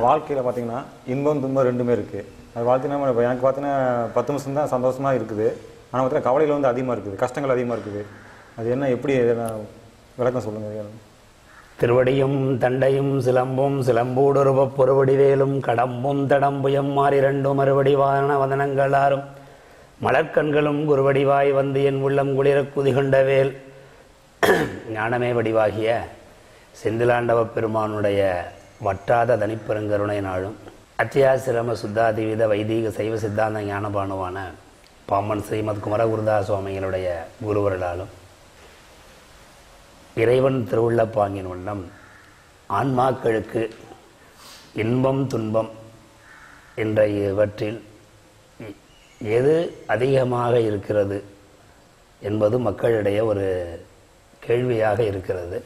வாழ்க்கையில் பார்த்தீங்கன்னா இன்பம் துன்பம் ரெண்டுமே இருக்குது அது வாழ்க்கைனா இப்போ எனக்கு பார்த்தீங்கன்னா பத்து நிமிஷம் தான் சந்தோஷமாக இருக்குது ஆனால் பார்த்தீங்கன்னா கவலையில் வந்து அதிகமாக இருக்குது கஷ்டங்கள் அதிகமாக இருக்குது அது என்ன எப்படி எதனா விளக்கம் சொல்லுங்கள் திருவடியும் தண்டையும் சிலம்பும் சிலம்பூடுருவப் பொறுவடிவேலும் கடம்பும் தடம்புயம் மாறிரண்டும் மறுவடிவான வதனங்களாரும் மலர்க்கண்களும் குருவடிவாய் வந்து என் உள்ளம் குளிரக் குதிகொண்டவேல் ஞானமே வடிவாகிய செந்திலாண்டவ பெருமானுடைய வற்றாத தனிப்பெருங்கருணை நாளும் அத்தியாசிரம சுத்தாதிவித வைதீக சைவ சித்தாந்த ஞானபானுவான பாம்பன் ஸ்ரீமத் குமரகுருதா சுவாமிகளுடைய குருவர்களாலும் இறைவன் திருவுள்ளப்பாங்கின் வண்ணம் ஆன்மாக்களுக்கு இன்பம் துன்பம் என்ற இவற்றில் எ- எது அதிகமாக இருக்கிறது என்பது மக்களிடையே ஒரு கேள்வியாக இருக்கிறது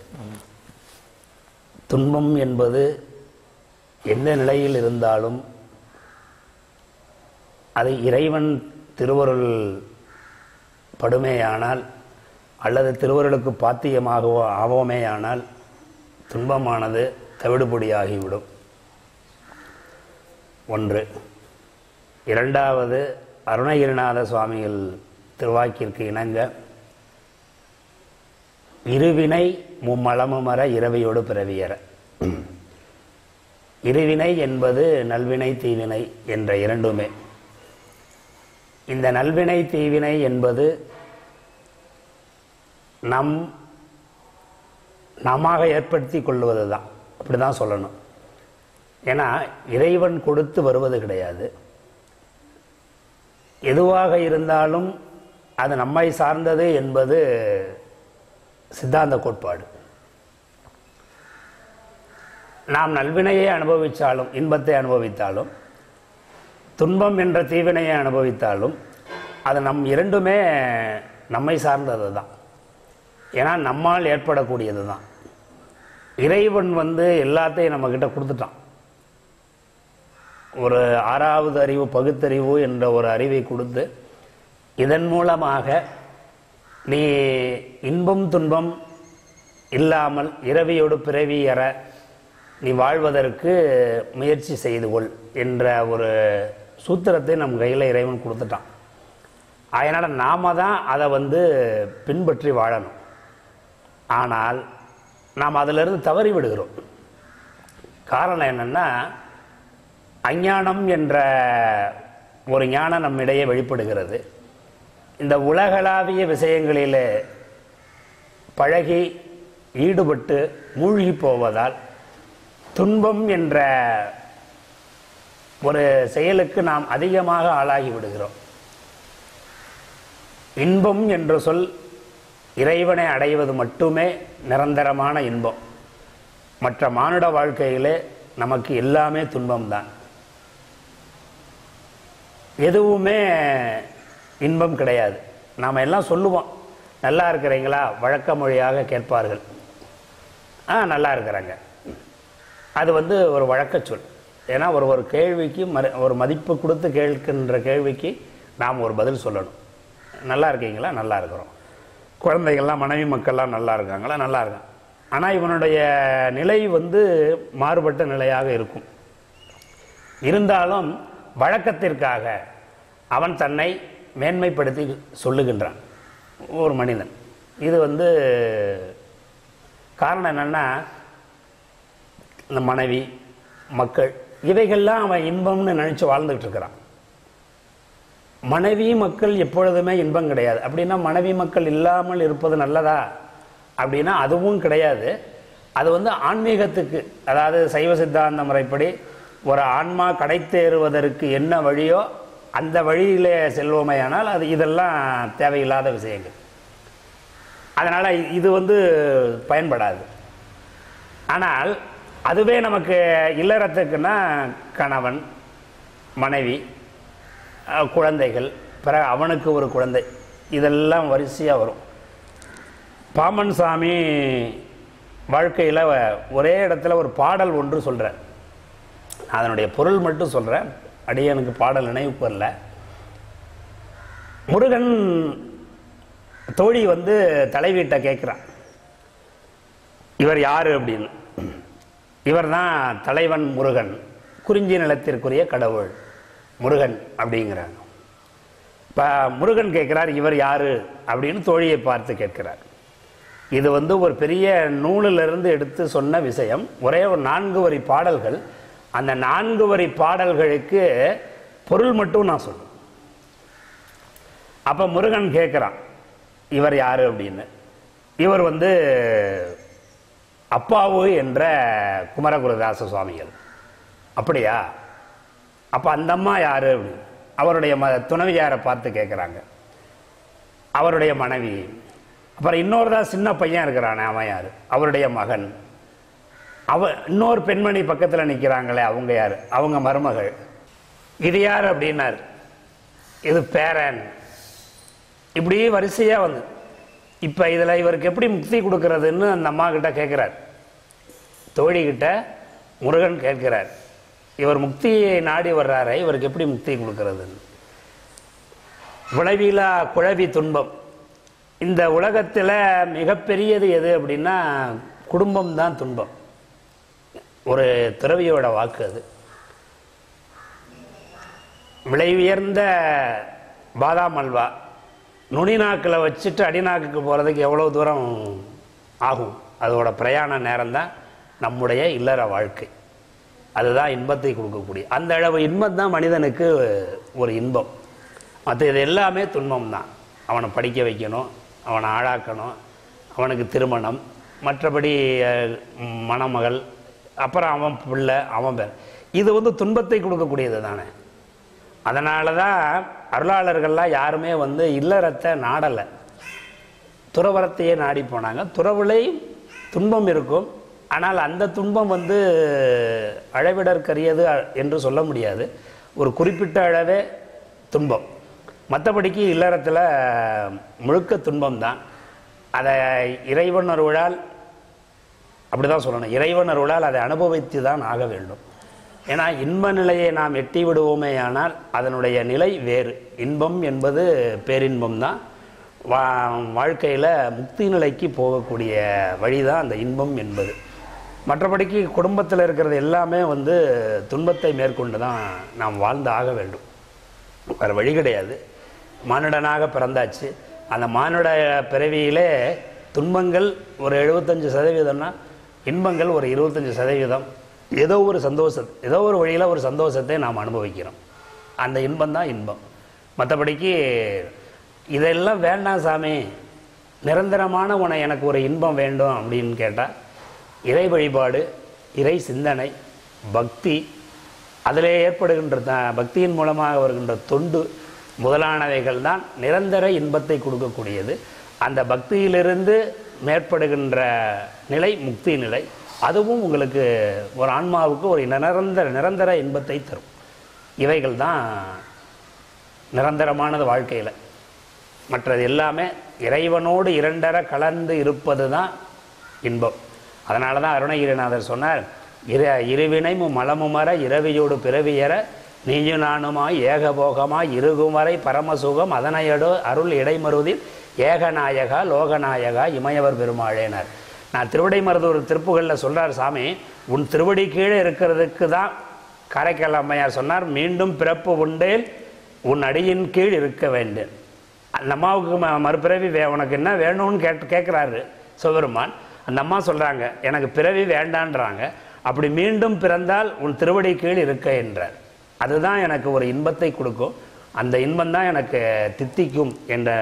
துன்பம் என்பது எந்த நிலையில் இருந்தாலும் அது இறைவன் திருவருள் படுமேயானால் அல்லது திருவருளுக்கு பாத்தியமாகவோ ஆவோமேயானால் துன்பமானது தவிடுபொடியாகிவிடும் ஒன்று இரண்டாவது அருணகிரிநாத சுவாமிகள் திருவாக்கிற்கு இணங்க இருவினை மும்மலமுமர இரவியோடு பிறவியற இருவினை என்பது நல்வினை தீவினை என்ற இரண்டுமே இந்த நல்வினை தீவினை என்பது நம் நாமாக ஏற்படுத்தி கொள்வது தான் அப்படி தான் சொல்லணும் ஏன்னா இறைவன் கொடுத்து வருவது கிடையாது எதுவாக இருந்தாலும் அது நம்மை சார்ந்தது என்பது சித்தாந்த கோட்பாடு நாம் நல்வினையை அனுபவித்தாலும் இன்பத்தை அனுபவித்தாலும் துன்பம் என்ற தீவினையை அனுபவித்தாலும் அது நம் இரண்டுமே நம்மை சார்ந்தது தான் ஏன்னா நம்மால் ஏற்படக்கூடியது தான் இறைவன் வந்து எல்லாத்தையும் நம்மக்கிட்ட கொடுத்துட்டான் ஒரு ஆறாவது அறிவு பகுத்தறிவு என்ற ஒரு அறிவை கொடுத்து இதன் மூலமாக நீ இன்பம் துன்பம் இல்லாமல் இரவியோடு பிறவி எற நீ வாழ்வதற்கு முயற்சி செய்து கொள் என்ற ஒரு சூத்திரத்தை நம் கையில் இறைவன் கொடுத்துட்டான் அதனால் நாம தான் அதை வந்து பின்பற்றி வாழணும் ஆனால் நாம் அதிலிருந்து தவறி விடுகிறோம் காரணம் என்னென்னா அஞ்ஞானம் என்ற ஒரு ஞானம் நம்மிடையே வெளிப்படுகிறது இந்த உலகளாவிய விஷயங்களிலே பழகி ஈடுபட்டு மூழ்கி போவதால் துன்பம் என்ற ஒரு செயலுக்கு நாம் அதிகமாக ஆளாகி விடுகிறோம் இன்பம் என்ற சொல் இறைவனை அடைவது மட்டுமே நிரந்தரமான இன்பம் மற்ற மானுட வாழ்க்கையிலே நமக்கு எல்லாமே துன்பம்தான் எதுவுமே இன்பம் கிடையாது நாம் எல்லாம் சொல்லுவோம் நல்லா இருக்கிறீங்களா வழக்க மொழியாக கேட்பார்கள் ஆ நல்லா இருக்கிறாங்க அது வந்து ஒரு வழக்கச் சொல் ஏன்னா ஒரு ஒரு கேள்விக்கு மறு ஒரு மதிப்பு கொடுத்து கேட்கின்ற கேள்விக்கு நாம் ஒரு பதில் சொல்லணும் நல்லா இருக்கீங்களா நல்லா இருக்கிறோம் குழந்தைகள்லாம் மனைவி மக்கள்லாம் நல்லா இருக்காங்களா நல்லா இருக்காங்க ஆனால் இவனுடைய நிலை வந்து மாறுபட்ட நிலையாக இருக்கும் இருந்தாலும் வழக்கத்திற்காக அவன் தன்னை மேன்மைப்படுத்தி சொல்லுகின்றான் ஒரு மனிதன் இது வந்து காரணம் என்னென்னா இந்த மனைவி மக்கள் இவைகள்லாம் அவன் இன்பம்னு நினச்சி வாழ்ந்துகிட்டு இருக்கிறான் மனைவி மக்கள் எப்பொழுதுமே இன்பம் கிடையாது அப்படின்னா மனைவி மக்கள் இல்லாமல் இருப்பது நல்லதா அப்படின்னா அதுவும் கிடையாது அது வந்து ஆன்மீகத்துக்கு அதாவது சைவ சித்தாந்த முறைப்படி ஒரு ஆன்மா கடைத்தேறுவதற்கு என்ன வழியோ அந்த வழியிலே செல்வோமையானால் அது இதெல்லாம் தேவையில்லாத விஷயங்கள் அதனால் இது வந்து பயன்படாது ஆனால் அதுவே நமக்கு இல்லறத்துக்குன்னா கணவன் மனைவி அஹ், குழந்தைகள் பிறகு அவனுக்கு ஒரு குழந்தை இதெல்லாம் வரிசையாக வரும் பாமன் சாமி வாழ்க்கையில் ஒரே இடத்துல ஒரு பாடல் ஒன்று சொல்கிறார் அதனுடைய பொருள் மட்டும் சொல்கிறேன் அடியனுக்கு பாடல் நினைவுக்கு வரல முருகன் தோழி வந்து தலைவீட்டை கேட்குறான் இவர் யார் அப்படின்னு இவர் தான் தலைவன் முருகன் குறிஞ்சி நிலத்திற்குரிய கடவுள் முருகன் அப்படிங்கிறாங்க இப்போ முருகன் கேட்கிறார் இவர் யாரு அப்படின்னு தோழியை பார்த்து கேட்கிறார் இது வந்து ஒரு பெரிய நூலிலிருந்து எடுத்து சொன்ன விஷயம் ஒரே ஒரு நான்கு வரி பாடல்கள் அந்த நான்கு வரி பாடல்களுக்கு பொருள் மட்டும் நான் சொல்லுவேன் அப்போ முருகன் கேட்குறான் இவர் யாரு அப்படின்னு இவர் வந்து அப்பாவு என்ற குமரகுருதாச சுவாமிகள் அப்படியா அப்போ அந்த அம்மா யாரு அப்படின்னு அவருடைய ம துணைவியாரை பார்த்து கேட்குறாங்க அவருடைய மனைவி அப்புறம் இன்னொரு தான் சின்ன பையன் இருக்கிறானே அவன் யார் அவருடைய மகன் அவ இன்னொரு பெண்மணி பக்கத்தில் நிற்கிறாங்களே அவங்க யார் அவங்க மருமகள் இது யார் அப்படின்னார் இது பேரன் இப்படி வரிசையாக வந்து இப்போ இதில் இவருக்கு எப்படி முக்தி கொடுக்கறதுன்னு அந்த அம்மா கிட்ட கேட்குறார் தோழிகிட்ட முருகன் கேட்கிறார் இவர் முக்தியை நாடி வர்றாரே இவருக்கு எப்படி முக்தி கொடுக்கறதுன்னு விளைவிலா குழவி துன்பம் இந்த உலகத்தில் மிகப்பெரியது எது அப்படின்னா குடும்பம் தான் துன்பம் ஒரு துறவியோட வாக்கு அது விலை உயர்ந்த பாதாம் அல்வா நுனி நாக்கில் வச்சுட்டு அடிநாக்குக்கு போகிறதுக்கு எவ்வளோ தூரம் ஆகும் அதோட பிரயாண நேரம் தான் நம்முடைய இல்லற வாழ்க்கை அதுதான் இன்பத்தை கொடுக்கக்கூடிய அந்த அளவு இன்பம் தான் மனிதனுக்கு ஒரு இன்பம் மற்ற இது எல்லாமே துன்பம் தான் அவனை படிக்க வைக்கணும் அவனை ஆளாக்கணும் அவனுக்கு திருமணம் மற்றபடி அஹ், மணமகள் அப்புறம் அவன் பிள்ளை அவன் பேர் இது வந்து துன்பத்தை கொடுக்கக்கூடியது தானே அதனால தான் அருளாளர்கள்லாம் யாருமே வந்து இல்லறத்தை நாடலை துறவரத்தையே நாடி போனாங்க துறவுலையும் துன்பம் இருக்கும் ஆனால் அந்த துன்பம் வந்து அளவிடற்கரியது அ- என்று சொல்ல முடியாது ஒரு குறிப்பிட்ட அளவே துன்பம் மற்றபடிக்கு இல்லறத்தில் முழுக்க துன்பம் தான் அதை இறைவன் அருளால் அப்படி தான் சொல்லணும் இறைவன் அருளால் அதை அனுபவித்து தான் ஆக வேண்டும் ஏன்னா இன்ப நிலையை நாம் எட்டி விடுவோமே ஆனால் அதனுடைய நிலை வேறு இன்பம் என்பது பேரின்பம் தான் வா வாழ்க்கையில் முக்தி நிலைக்கு போகக்கூடிய வழி தான் அந்த இன்பம் என்பது மற்றபடிக்கு குடும்பத்தில் இருக்கிறது எல்லாமே வந்து துன்பத்தை மேற்கொண்டு தான் நாம் வாழ்ந்து ஆக வேண்டும் வேறு வழி கிடையாது மானுடனாக பிறந்தாச்சு அந்த மானுட பிறவியிலே துன்பங்கள் ஒரு எழுபத்தஞ்சு சதவீதம்னா இன்பங்கள் ஒரு இருபத்தஞ்சு சதவீதம் ஏதோ ஒரு சந்தோஷம் ஏதோ ஒரு வழியில் ஒரு சந்தோஷத்தை நாம் அனுபவிக்கிறோம் அந்த இன்பம் தான் இன்பம் மற்றபடிக்கு இதெல்லாம் வேண்டாம் சாமி நிரந்தரமான உன எனக்கு ஒரு இன்பம் வேண்டும் அப்படின்னு கேட்டால் இறை வழிபாடு இறை சிந்தனை பக்தி அதில் ஏற்படுகின்ற த பக்தியின் மூலமாக வருகின்ற தொண்டு முதலானவைகள் தான் நிரந்தர இன்பத்தை கொடுக்கக்கூடியது அந்த பக்தியிலிருந்து மேற்படுகின்ற நிலை முக்தி நிலை அதுவும் உங்களுக்கு ஒரு ஆன்மாவுக்கு ஒரு நிரந்தர நிரந்தர இன்பத்தை தரும் இவைகள் தான் நிரந்தரமானது வாழ்க்கையில் மற்றது எல்லாமே இறைவனோடு இரண்டர கலந்து இருப்பது தான் இன்பம் அதனால தான் அருணகிரிநாதர் சொன்னார் இரு இருவினைமும் மலமுமர இரவியோடு பிறவியற நீயும் நானுமாய் ஏகபோகமாய் இருகும் வரை பரமசுகம் அதனையடோ அருள் இடைமருதில் ஏகநாயகா லோகநாயகா இமயவர் பெருமாளேனார் நான் திருவிடைமருதூர் திருப்புகளில் சொல்றார் சாமி உன் திருவடி கீழே இருக்கிறதுக்கு தான் காரைக்கால் அம்மையார் சொன்னார் மீண்டும் பிறப்பு உண்டேல் உன் அடியின் கீழ் இருக்க வேண்டும் அந்த அம்மாவுக்கு ம- மறுபிறவி வே உனக்கு என்ன வேணும்னு கேட்டு கேட்குறாரு சிவபெருமான் அந்த அம்மா சொல்கிறாங்க எனக்கு பிறவி வேண்டான்றாங்க அப்படி மீண்டும் பிறந்தால் உன் திருவடி கீழ் இருக்க என்றார் அதுதான் எனக்கு ஒரு இன்பத்தை கொடுக்கும் அந்த இன்பம் தான் எனக்கு தித்திக்கும் என்ற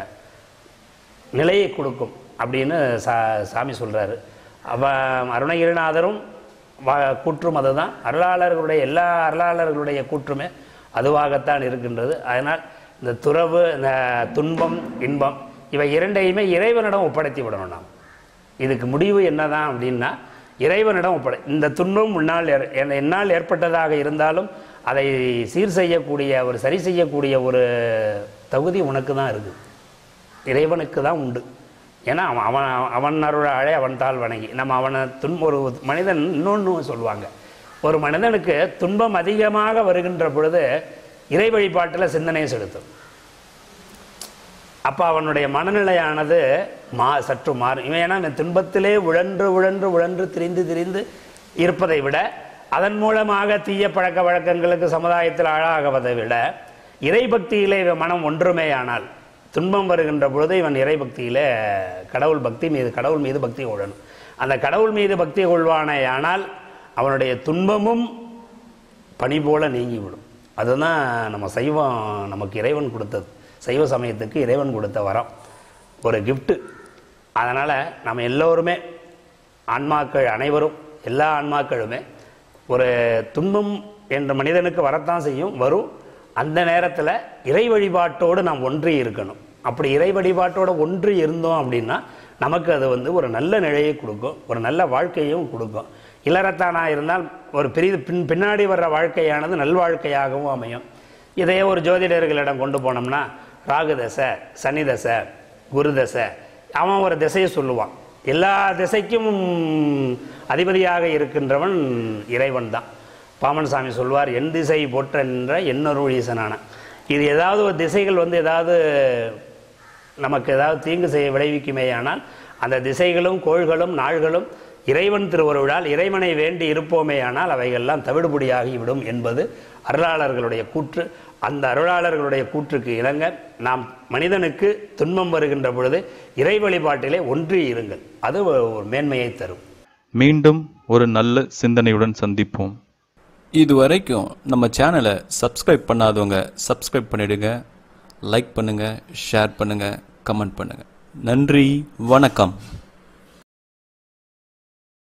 நிலையை கொடுக்கும் அப்படின்னு சா சாமி சொல்கிறாரு அவ அருணகிரிநாதரும் வா கூற்றும் அதுதான் அருளாளர்களுடைய எல்லா அருளாளர்களுடைய கூற்றுமே அதுவாகத்தான் இருக்கின்றது அதனால் இந்த துறவு இந்த துன்பம் இன்பம் இவை இரண்டையுமே இறைவனிடம் ஒப்படைத்து விடணும் நாம் இதுக்கு முடிவு என்னதான் அப்படின்னா இறைவனிடம் ஒப்படை இந்த துன்பம் முன்னால் ஏற்- என்- என்னால் ஏற்பட்டதாக இருந்தாலும் அதை சீர் செய்யக்கூடிய ஒரு சரி செய்யக்கூடிய ஒரு தகுதி உனக்கு தான் இருக்குது இறைவனுக்கு தான் உண்டு ஏன்னா அவன் அவன் அவன் அருளாலே அவன் தாள் வணங்கி நம்ம அவனை துன்ப ஒரு மனிதன் இன்னொன்று சொல்லுவாங்க ஒரு மனிதனுக்கு துன்பம் அதிகமாக வருகின்ற பொழுது இறை வழிபாட்டில் சிந்தனையை செலுத்தும் அப்போ அவனுடைய மனநிலையானது மா சற்று மாறும் இவன் ஏன்னா இந்த துன்பத்திலே உழன்று உழன்று உழன்று திரிந்து திரிந்து இருப்பதை விட அதன் மூலமாக தீய பழக்க வழக்கங்களுக்கு சமுதாயத்தில் ஆளாகுவதை விட இறைபக்தியிலே இவன் மனம் ஒன்றுமேயானால் துன்பம் வருகின்ற பொழுது இவன் இறைபக்தியிலே கடவுள் பக்தி மீது கடவுள் மீது பக்தி கொள்ளணும் அந்த கடவுள் மீது பக்தி கொள்வானேயானால் அவனுடைய துன்பமும் பனி போல நீங்கிவிடும் அதுதான் நம்ம சைவம் நமக்கு இறைவன் கொடுத்தது சைவ சமயத்துக்கு இறைவன் கொடுத்த வரம் ஒரு கிஃப்ட்டு அதனால் நம்ம எல்லோருமே ஆன்மாக்கள் அனைவரும் எல்லா ஆன்மாக்களுமே ஒரு துன்பம் என்ற மனிதனுக்கு வரத்தான் செய்யும் வரும் அந்த நேரத்தில் இறை வழிபாட்டோடு நாம் ஒன்றி இருக்கணும் அப்படி இறை வழிபாட்டோடு ஒன்றி இருந்தோம் அப்படின்னா நமக்கு அது வந்து ஒரு நல்ல நிலையை கொடுக்கும் ஒரு நல்ல வாழ்க்கையும் கொடுக்கும் இல்லறத்தானா இருந்தால் ஒரு பெரிய பின் பின்னாடி வர்ற வாழ்க்கையானது நல்வாழ்க்கையாகவும் அமையும் இதையே ஒரு ஜோதிடர்களிடம் கொண்டு போனோம்னா ராகு தசை சனி தசை குரு தசை அவன் ஒரு திசையை சொல்லுவான் எல்லா திசைக்கும் அதிபதியாக இருக்கின்றவன் இறைவன் தான் பாமன் சாமி சொல்வார் என் திசை போற்றென்ற என்னொருள் ஈசனான இது ஏதாவது ஒரு திசைகள் வந்து ஏதாவது நமக்கு ஏதாவது தீங்கு செய்ய விளைவிக்குமேயானால் அந்த திசைகளும் கோள்களும் நாள்களும் இறைவன் திருவருளால் இறைவனை வேண்டி இருப்போமேயானால் அவைகள்லாம் தவிடுபடியாகிவிடும் என்பது அருளாளர்களுடைய கூற்று அந்த அருளாளர்களுடைய கூற்றுக்கு இணங்க நாம் மனிதனுக்கு துன்பம் வருகின்ற பொழுது இறை வழிபாட்டிலே ஒன்றி இருங்கள் அது ஒரு மேன்மையை தரும் மீண்டும் ஒரு நல்ல சிந்தனையுடன் சந்திப்போம் இது வரைக்கும் நம்ம சேனலை சப்ஸ்கிரைப் பண்ணாதவங்க சப்ஸ்கிரைப் பண்ணிடுங்க லைக் பண்ணுங்க ஷேர் பண்ணுங்க கமெண்ட் பண்ணுங்க நன்றி வணக்கம்